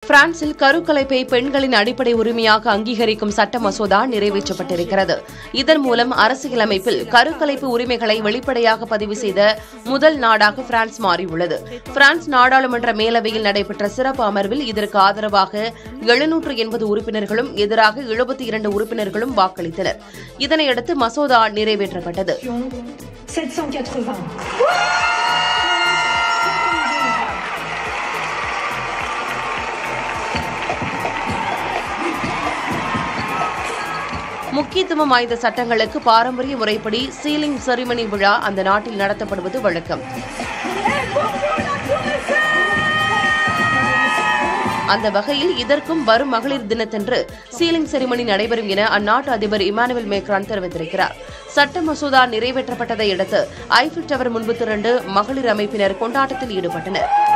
பிரான்சில் கருக்கலைப்பை பெண்களின் அடிப்படை உரிமையாக அங்கீகரிக்கும் சட்ட மசோதா நிறைவேற்றப்பட்டிருக்கிறது இதன் மூலம் அரசியலமைப்பில் கருக்கலைப்பு உரிமைகளை வெளிப்படையாக பதிவு செய்த முதல் நாடாக பிரான்ஸ் மாறியுள்ளது பிரான்ஸ் நாடாளுமன்ற மேலவையில் நடைபெற்ற சிறப்பு அமர்வில் இதற்கு ஆதரவாக எழுநூற்று எண்பது உறுப்பினர்களும் எதிராக எழுபத்தி இரண்டு உறுப்பினர்களும் வாக்களித்தனர் இதனையடுத்து மசோதா நிறைவேற்றப்பட்டது 780. முக்கியத்துவம் வாய்ந்த சட்டங்களுக்கு பாரம்பரிய முறைப்படி சீலிங் செரிமனி விழா அந்த நாட்டில் நடத்தப்படுவது வழக்கம் அந்த வகையில் இதற்கும் வரும் மகளிர் தினத்தன்று சீலிங் செரிமனி நடைபெறும் என அந்நாட்டு அதிபர் இமானுவேல் மேக்ரான் தெரிவித்திருக்கிறார் சட்ட மசோதா நிறைவேற்றப்பட்டதை அடுத்து ஐஃபில் டவர் முன்பு திரண்டு மகளிர் அமைப்பினர் கொண்டாட்டத்தில் ஈடுபட்டனர்